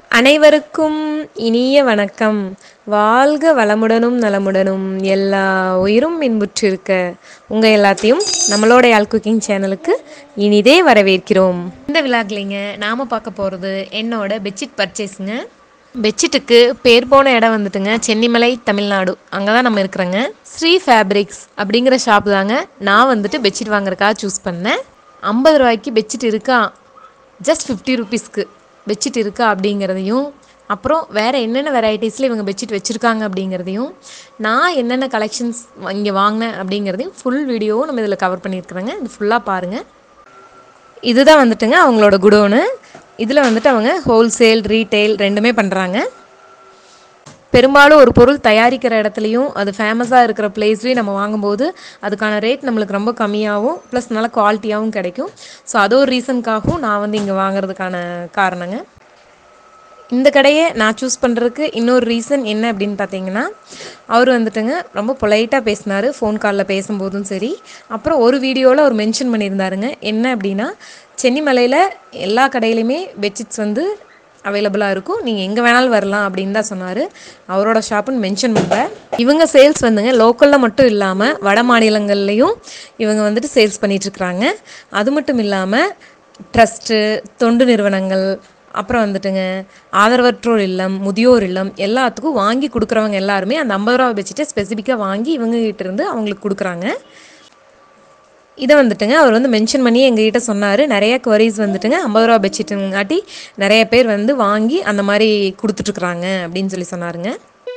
அனைவருக்கும் இனிய வணக்கம் வாழ்க வளமுடனும் நலமுடனும் எல்லா உயிரும் இன்புற்றிருக்க உங்கள் எல்லாத்தையும் நம்மளோட யாழ் குக்கிங் சேனலுக்கு இனிதே வரவேற்கிறோம் இந்த விழாக்குலிங்க நாம் பார்க்க போகிறது என்னோட பெட்ஷீட் பர்ச்சேஸுங்க பெட்ஷீட்டுக்கு பேர் போன இடம் வந்துட்டுங்க சென்னிமலை தமிழ்நாடு அங்கே தான் நம்ம இருக்கிறோங்க ஸ்ரீ ஃபேப்ரிக்ஸ் அப்படிங்கிற ஷாப் தாங்க நான் வந்துட்டு பெட்ஷீட் வாங்குறதுக்காக சூஸ் பண்ணேன் ஐம்பது ரூபாய்க்கு பெட்ஷீட் இருக்கா ஜஸ்ட் ஃபிஃப்டி ருபீஸ்க்கு பெட்ஷீட் இருக்கா அப்படிங்கிறதையும் அப்புறம் வேறு என்னென்ன வெரைட்டிஸில் இவங்க பெட்ஷீட் வச்சுருக்காங்க அப்படிங்கிறதையும் நான் என்னென்ன கலெக்ஷன்ஸ் இங்கே வாங்கினேன் அப்படிங்கிறதையும் ஃபுல் வீடியோவும் நம்ம இதில் கவர் பண்ணியிருக்கிறோங்க இது ஃபுல்லாக பாருங்கள் இதுதான் வந்துட்டுங்க அவங்களோட குடோனு இதில் வந்துட்டு அவங்க ஹோல்சேல் ரீட்டெயில் ரெண்டுமே பண்ணுறாங்க பெரும்பாலும் ஒரு பொருள் தயாரிக்கிற இடத்துலையும் அது ஃபேமஸாக இருக்கிற பிளேஸ்லேயும் நம்ம வாங்கும்போது அதுக்கான ரேட் நம்மளுக்கு ரொம்ப கம்மியாகவும் ப்ளஸ் நல்ல குவாலிட்டியாகவும் கிடைக்கும் ஸோ அது ஒரு ரீசனுக்காகவும் நான் வந்து இங்கே வாங்குறதுக்கான காரணங்க இந்த கடையை நான் சூஸ் பண்ணுறதுக்கு இன்னொரு ரீசன் என்ன அப்படின்னு பார்த்தீங்கன்னா அவர் வந்துட்டுங்க ரொம்ப பொலைட்டாக பேசினார் ஃபோன் காலில் பேசும்போதும் சரி அப்புறம் ஒரு வீடியோவில் அவர் மென்ஷன் பண்ணியிருந்தாருங்க என்ன அப்படின்னா சென்னிமலையில் எல்லா கடையிலையுமே பெட்ஷீட்ஸ் வந்து அவைலபிளாக இருக்கும் நீங்கள் எங்கே வேணாலும் வரலாம் அப்படின்னு தான் சொன்னார் அவரோட ஷாப்புன்னு மென்ஷன் பண்ணல இவங்க சேல்ஸ் வந்துங்க லோக்கலில் மட்டும் இல்லாமல் வட மாநிலங்கள்லேயும் இவங்க வந்துட்டு சேல்ஸ் பண்ணிகிட்ருக்குறாங்க அது மட்டும் இல்லாமல் ட்ரஸ்ட்டு தொண்டு நிறுவனங்கள் அப்புறம் வந்துட்டுங்க ஆதரவற்றோர் இல்லம் முதியோர் இல்லம் எல்லாத்துக்கும் வாங்கி கொடுக்குறவங்க எல்லாருமே அந்த ஐம்பது ரூபா வச்சுட்டு ஸ்பெசிஃபிக்காக வாங்கி இவங்க கிட்ட இருந்து அவங்களுக்கு கொடுக்குறாங்க இதை வந்துட்டுங்க அவர் வந்து மென்ஷன் பண்ணி எங்ககிட்ட சொன்னார் நிறைய குவரிஸ் வந்துட்டுங்க ஐம்பது ரூபா பெட்ஷீட்டுங்காட்டி நிறைய பேர் வந்து வாங்கி அந்த மாதிரி கொடுத்துட்ருக்குறாங்க அப்படின்னு சொல்லி சொன்னாருங்க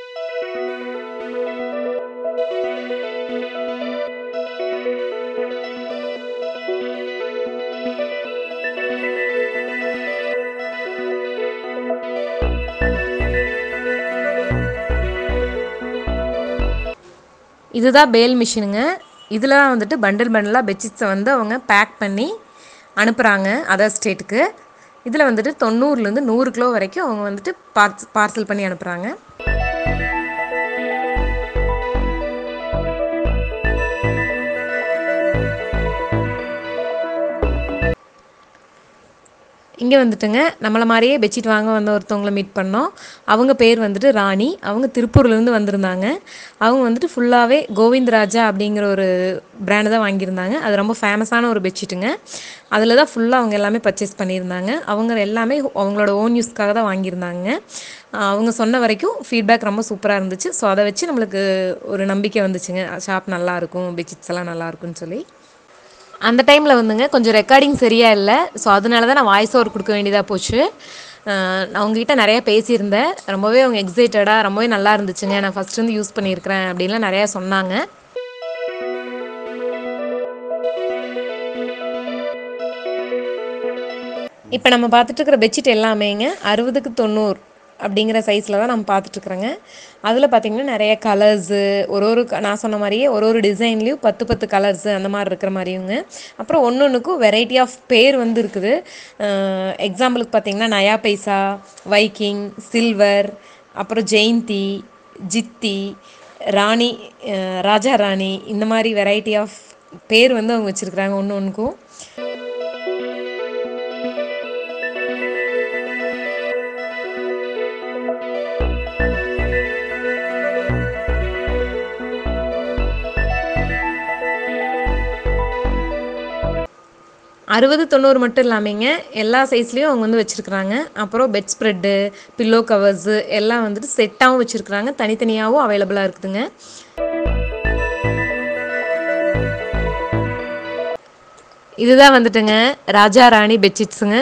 இதுதான் பேல் மிஷினுங்க இதில் தான் வந்துட்டு பண்டில் பண்டிலாக பெட்ஷீட்ஸை வந்து அவங்க பேக் பண்ணி அனுப்புகிறாங்க அதர் ஸ்டேட்டுக்கு இதில் வந்துட்டு தொண்ணூறுலேருந்து நூறு கிலோ வரைக்கும் அவங்க வந்துட்டு பார்ஸ் பார்சல் பண்ணி அனுப்புகிறாங்க இங்கே வந்துட்டுங்க நம்மளை மாதிரியே பெட்ஷீட் வாங்க வந்த ஒருத்தவங்களை மீட் பண்ணோம் அவங்க பேர் வந்துட்டு ராணி அவங்க திருப்பூர்லேருந்து வந்திருந்தாங்க அவங்க வந்துட்டு ஃபுல்லாகவே கோவிந்தராஜா அப்படிங்கிற ஒரு பிராண்டு தான் வாங்கியிருந்தாங்க அது ரொம்ப ஃபேமஸான ஒரு பெட்ஷீட்டுங்க அதில் தான் ஃபுல்லாக அவங்க எல்லாமே பர்ச்சேஸ் பண்ணியிருந்தாங்க அவங்க எல்லாமே அவங்களோட ஓன் யூஸ்க்காக தான் வாங்கியிருந்தாங்க அவங்க சொன்ன வரைக்கும் ஃபீட்பேக் ரொம்ப சூப்பராக இருந்துச்சு ஸோ அதை வச்சு நம்மளுக்கு ஒரு நம்பிக்கை வந்துச்சுங்க ஷாப் நல்லாயிருக்கும் பெட்ஷீட்ஸ் எல்லாம் நல்லாயிருக்குன்னு சொல்லி அந்த டைமில் வந்துங்க கொஞ்சம் ரெக்கார்டிங் சரியாக இல்லை ஸோ அதனால தான் நான் வாய்ஸ் ஓவர் கொடுக்க வேண்டியதாக போச்சு நான் அவங்ககிட்ட நிறைய பேசியிருந்தேன் ரொம்பவே அவங்க எக்ஸைட்டடாக ரொம்பவே நல்லா இருந்துச்சுங்க நான் ஃபஸ்ட் வந்து யூஸ் பண்ணியிருக்கிறேன் அப்படின்லாம் நிறையா சொன்னாங்க இப்போ நம்ம பார்த்துட்டு இருக்கிற பெட்ஷீட் எல்லாமேங்க அறுபதுக்கு தொண்ணூறு அப்படிங்கிற சைஸில் தான் நம்ம பார்த்துட்ருக்குறோங்க அதில் பார்த்திங்கன்னா நிறைய கலர்ஸு ஒரு ஒரு நான் சொன்ன மாதிரியே ஒரு ஒரு டிசைன்லேயும் பத்து பத்து கலர்ஸு அந்த மாதிரி இருக்கிற மாதிரியுங்க அப்புறம் ஒன்று ஒன்றுக்கும் வெரைட்டி ஆஃப் பேர் வந்து இருக்குது எக்ஸாம்பிளுக்கு பார்த்திங்கன்னா நயா பைசா வைக்கிங் சில்வர் அப்புறம் ஜெயந்தி ஜித்தி ராணி ராஜா ராணி இந்த மாதிரி வெரைட்டி ஆஃப் பேர் வந்து அவங்க வச்சுருக்குறாங்க ஒன்று ஒன்றுக்கும் அறுபது தொண்ணூறு மட்டும் இல்லாமங்க எல்லா சைஸ்லேயும் அவங்க வந்து வச்சுருக்குறாங்க அப்புறம் பெட் ஸ்ப்ரெட்டு பில்லோ கவர்ஸு எல்லாம் வந்துட்டு செட்டாகவும் வச்சுருக்குறாங்க தனித்தனியாகவும் அவைலபிளாக இருக்குதுங்க இதுதான் வந்துட்டுங்க ராஜா ராணி பெட்ஷீட்ஸுங்க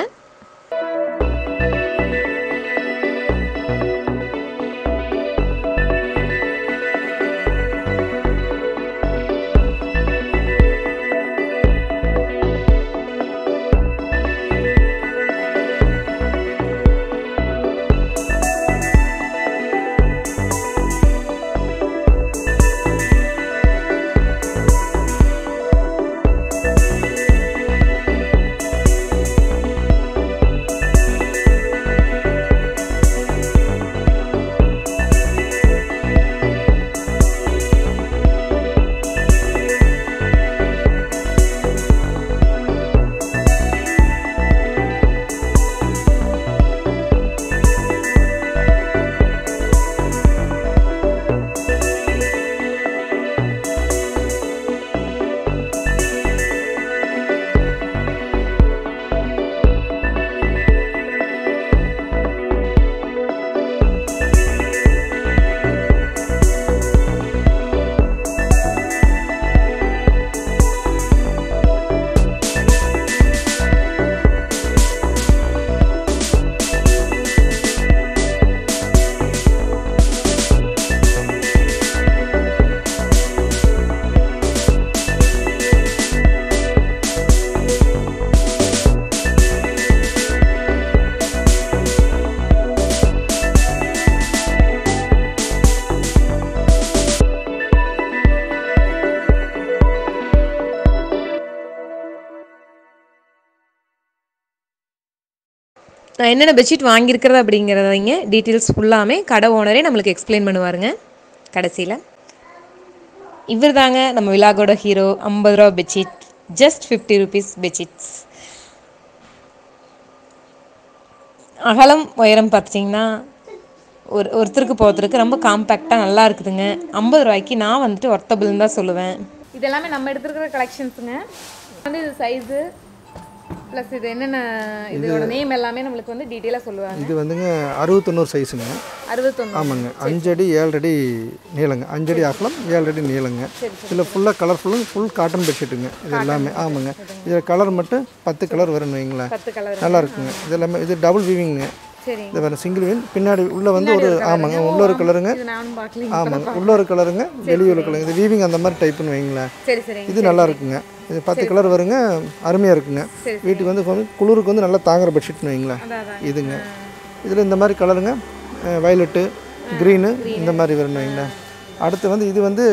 நான் என்னென்ன பெட்ஷீட் வாங்கியிருக்கிறது அப்படிங்கிறதைங்க டீட்டெயில்ஸ் ஃபுல்லாமே கடை ஓனரே நம்மளுக்கு எக்ஸ்பிளைன் பண்ணுவாருங்க கடைசியில் இவர் தாங்க நம்ம விலாகோட ஹீரோ ஐம்பது ரூபா bedsheet just fifty rupees bedsheets அகலம் உயரம் பார்த்துட்டிங்கன்னா ஒரு ஒருத்தருக்கு போகிறதுக்கு ரொம்ப காம்பேக்டாக நல்லா இருக்குதுங்க ஐம்பது ரூபாய்க்கு நான் வந்துட்டு ஒர்த்தபிள்னு தான் சொல்லுவேன் இது எல்லாமே நம்ம எடுத்துருக்கிற கலெக்ஷன்ஸுங்க வந்து இது சைஸு ப்ளஸ் இது என்னென்ன இதோட நேம் எல்லாமே நம்மளுக்கு வந்து டீட்டெயிலாக சொல்லுவாங்க இது வந்துங்க அறுபத்தொன்னூறு சைஸுங்க அறுபத்தொன்று ஆமாங்க அஞ்சடி ஏழடி நீளங்க அஞ்சடி அகலம் ஏழடி நீளங்க இதில் ஃபுல்லாக கலர்ஃபுல்லும் ஃபுல் காட்டன் பெட்ஷீட்டுங்க இது எல்லாமே ஆமாங்க இதில் கலர் மட்டும் பத்து கலர் வரும்னு வைங்களேன் பத்து கலர் நல்லா இருக்குங்க இது எல்லாமே இது டபுள் வீவிங்க சரி இது வேறு சிங்கிள் வீன் பின்னாடி உள்ளே வந்து ஒரு ஆமாங்க உள்ள ஒரு கலருங்க இது நானும் பார்க்கல ஆமாங்க உள்ள ஒரு கலருங்க வெளியே ஒரு கலருங்க இது வீவிங் அந்த மாதிரி டைப்புன்னு வைங்களேன் சரி சரி இது நல்லா இருக்குங்க இது பத்து கலர் வருங்க அருமையாக இருக்குங்க வீட்டுக்கு வந்து கொஞ்சம் குளிருக்கு வந்து நல்லா தாங்குற பெட்ஷீட்னு வைங்களேன் அதான் அதான் இதுங்க இதில் இந்த மாதிரி கலருங்க வயலட்டு க்ரீனு இந்த மாதிரி வரும்னு வைங்களேன் அடுத்து வந்து இது வந்து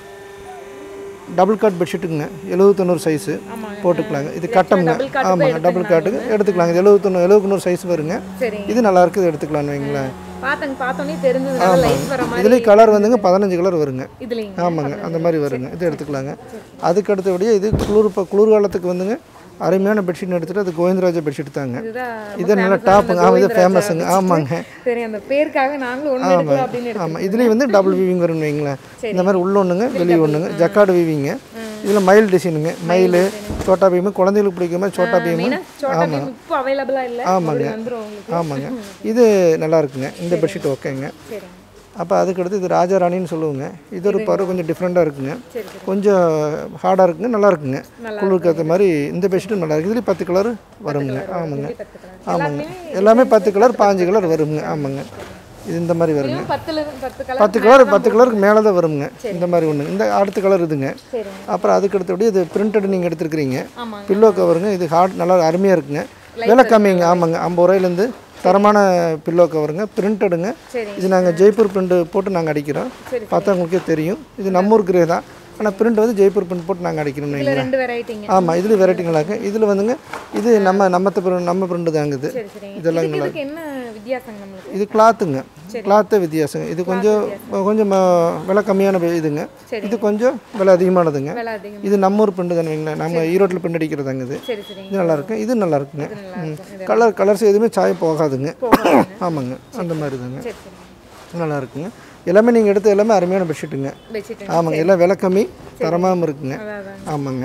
டபுள் காட் பெட்ஷீட்டுங்க எழுபத்தொன்னூறு சைஸு போட்டுக்கலாங்க இது கட்டம்ங்க ஆமாங்க டபுள் காட்டுங்க எடுத்துக்கலாங்க இது எழுபத்தொன்று எழுபத்தொன்னூறு சைஸ் வருங்க சரி இது நல்லா இருக்குது எடுத்துக்கலாம்னு வைங்களேன் பார்த்தங்க பார்த்தோன்னே தெரிஞ்சது நல்லா லைட் வர மாதிரி இதுலேயும் கலர் வந்துங்க பதினஞ்சு கலர் வருங்க இதுலேயும் ஆமாங்க அந்த மாதிரி வருங்க இது எடுத்துக்கலாங்க அதுக்கு அடுத்தபடியே இது குளிர் இப்போ குளிர்காலத்துக்கு வந்துங்க அருமையான பெட்ஷீட் எடுத்துகிட்டு அது கோவிந்தராஜா பெட்ஷீட் தாங்க இதுதான் இது நல்லா டாப்புங்க ஆமாம் இது ஃபேமஸுங்க ஆமாங்க சரி அந்த பேருக்காக நாங்களும் ஒன்று எடுக்கலாம் அப்படின்னு எடுத்தோம். ஆமாம் இதுலேயும் வந்து டபுள் வீவிங் வரும்னு வைங்களேன் இந்த மாதிரி உள்ள ஒன்றுங்க வெளியே ஒன்றுங்க ஜக்காடு வீவிங்க இதில் மயில் டிசைனுங்க மயில் சோட்டா பீமு குழந்தைகளுக்கு பிடிக்கிற மாதிரி சோட்டா பீமு மெயினா சோட்டா பீம் இப்போ அவைலபிளாக இல்லை ஆமாங்க. வந்துடும் உங்களுக்கு ஆமாங்க இது நல்லா இருக்குங்க இந்த பெட்ஷீட் ஓகேங்க சரி அப்போ அதுக்கடுத்து இது ராஜா ராணின்னு சொல்லுவோங்க இது ஒரு பருவ கொஞ்சம் டிஃப்ரெண்ட்டாக இருக்குங்க சரி சரி கொஞ்சம் ஹார்டாக இருக்குங்க நல்லா இருக்குங்க குளிருக்கு ஏற்ற மாதிரி இந்த பெட்ஷீட்டும் நல்லா இருக்குது இதுலேயும் பத்து கலர் வருங்க ஆமாங்க பத்து கலர் ஆமாங்க எல்லாமே பத்து கலர் பாஞ்சு கலர் வருங்க ஆமாங்க இது இந்த மாதிரி வருங்க பத்துல பத்து கலர் பத்து கலர் பத்து கலருக்கு மேலே தான் வருங்க இந்த மாதிரி ஒன்று இந்த அடுத்த கலர் இதுங்க சரி அப்புறம் அதுக்கு அடுத்தபடி இது பிரிண்டட் நீங்கள் எடுத்துருக்கிறீங்க ஆமாங்க பில்லோ கவருங்க இது ஹார்ட் நல்லா அருமையாக இருக்குங்க விலை கம்மிங்க ஆமாங்க ஐம்பது ரூபாயிலேருந்து தரமான பில்லோ கவருங்க பிரிண்டடுங்க சரி இது நாங்கள் ஜெய்ப்பூர் பிரிண்ட் போட்டு நாங்கள் அடிக்கிறோம் சரி, பார்த்தா உங்களுக்கே தெரியும் இது நம்ம ஊர் கிரே தான் ஆனால் பிரிண்ட் வந்து ஜெய்ப்பூர் பிரிண்ட் போட்டு நாங்கள் அடிக்கணும் இதுல ரெண்டு வெரைட்டிங்க ஆமாம் இதில் வெரைட்டி நல்லா இருக்கு இதில் வந்துங்க இது நம்ம நம்ம பிரிண்ட் நம்ம பிரிண்ட் தாங்க இது சரி சரி இதெல்லாம் இதுக்கு இதுக்கு என்ன வித்தியாசங்க நம்மளுக்கு இது கிளாத்துங்க கிளாத்தே வித்தியாசங்க இது கொஞ்சம் கொஞ்சம் ம- விலை கம்மியான வி- இதுங்க சரி. இது கொஞ்சம் விலை அதிகமானதுங்க விலை அதிகம் இது நம்ம ஊர் பிரிண்ட் தானே வைங்களேன் நம்ம ஈரோட்டில் பிரிண்ட் அடிக்கிறதாங்க இது சரி சரி இது நல்லா இருக்கு இது நல்லா இருக்குங்க நல்லா இருக்கும் இது கலர் கலர்ஸ் எதுவுமே சாய போகாதுங்க போகாதுங்க. ஆமாங்க அந்த மாதிரி தாங்க சரி சரி நல்லா இருக்குங்க எல்லாமே நீங்கள் எடுத்த எல்லாமே அருமையான பெட்ஷீட்டுங்க வச்சுட்டு ஆமாங்க எல்லாம் விலை கம்மி தரமாகவும் இருக்குங்க அதான் அதான் ஆமாங்க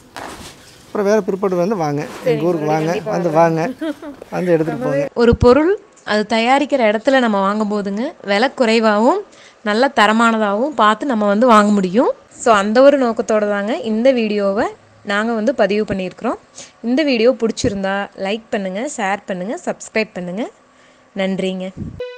அப்புறம் வேறு பிற்பாடு வந்து வாங்க எங்கள் ஊருக்கு வாங்க வந்து வாங்க வந்து எடுத்துகிட்டு போங்க ஒரு பொருள் அது தயாரிக்கிற இடத்துல நம்ம வாங்கும் போதுங்க விலை குறைவாகவும் நல்ல தரமானதாகவும் பார்த்து நம்ம வந்து வாங்க முடியும் ஸோ அந்த ஒரு நோக்கத்தோடு தாங்க இந்த வீடியோவை நாங்கள் வந்து பதிவு பண்ணியிருக்கிறோம் இந்த வீடியோ பிடிச்சிருந்தா லைக் பண்ணுங்கள் ஷேர் பண்ணுங்கள் சப்ஸ்கிரைப் பண்ணுங்கள் நன்றிங்க